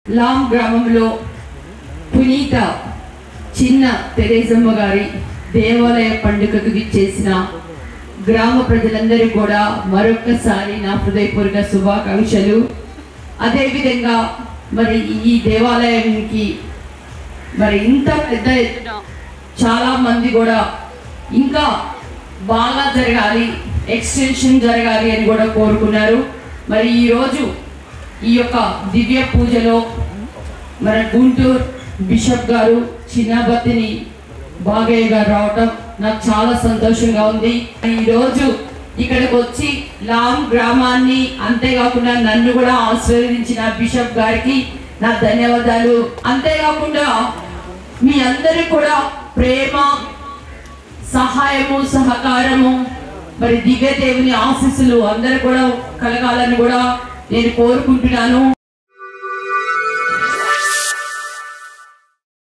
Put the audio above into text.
లాం గ్రామంలో పునీత చిన్న తెరేసమ్మ గారి దేవాలయ పండుగకు విచ్చేసిన గ్రామ ప్రజలందరూ కూడా మరొక్కసారి నా హృదయపూర్వక శుభాకాంక్షలు అదేవిధంగా మరి ఈ దేవాలయానికి మరి ఇంత పెద్ద ఎత్తున చాలా మంది కూడా ఇంకా బాగా జరగాలి ఎక్స్టెన్షన్ జరగాలి అని కూడా కోరుకున్నారు మరి ఈరోజు ఈ యొక్క దివ్య పూజలో మన గుంటూరు బిషప్ గారు చిన్నబత్తిని బాగయ్య గారు రావటం నాకు చాలా సంతోషంగా ఉంది ఈరోజు ఇక్కడికి వచ్చి లాం గ్రామాన్ని అంతేకాకుండా నన్ను కూడా ఆశీర్వదించిన బిషప్ గారికి నా ధన్యవాదాలు అంతేకాకుండా మీ అందరి కూడా ప్రేమ సహాయము సహకారము మరి దివ్య దేవుని ఆశీస్సులు అందరూ కూడా కలగాలని కూడా నేను కోరుకుంటున్నాను